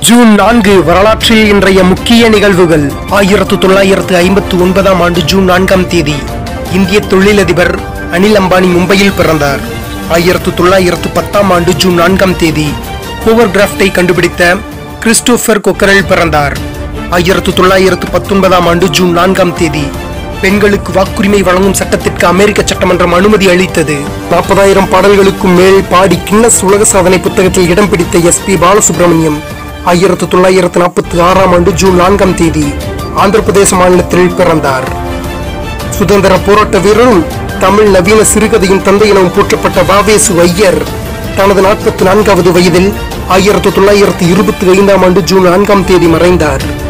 June நான்கு வரலாற்றில் இன்றைய முக்கிய நிகழ்வுகள் ஆயிரத்து தொள்ளாயிரத்து ஐம்பத்து ஒன்பதாம் ஆண்டு ஜூன் நான்காம் தேதி இந்திய தொழிலதிபர் அனில் அம்பானி மும்பையில் பிறந்தார் ஆயிரத்து தொள்ளாயிரத்து பத்தாம் ஆண்டு ஜூன் நான்காம் தேதி ஹோவர்கிராஃப்டை கண்டுபிடித்த கிறிஸ்டோபர் கொக்கரல் பிறந்தார் ஆயிரத்து தொள்ளாயிரத்து பத்தொன்பதாம் ஆண்டு ஜூன் நான்காம் தேதி பெண்களுக்கு வாக்குரிமை வழங்கும் சட்டத்திற்கு அமெரிக்க சட்டமன்றம் அனுமதி அளித்தது நாற்பதாயிரம் பாடல்களுக்கும் மேல் பாடி கின்னஸ் உலக சாதனை புத்தகத்தில் இடம் பிடித்த எஸ் பி பாலசுப்ரமணியம் ஆயிரத்து தொள்ளாயிரத்து நாற்பத்தி ஆறாம் ஆண்டு ஜூன் நான்காம் தேதி ஆந்திர பிரதேச மாநிலத்தில் பிறந்தார் சுதந்திர போராட்ட வீரரும் தமிழ் நவீன சிறுகதையின் தந்தை எனவும் போற்றப்பட்ட வாவேசு ஐயர் தனது நாற்பத்தி நான்காவது வயதில் ஆயிரத்து தொள்ளாயிரத்து இருபத்தி ஐந்தாம் ஆண்டு ஜூன் நான்காம் தேதி மறைந்தார்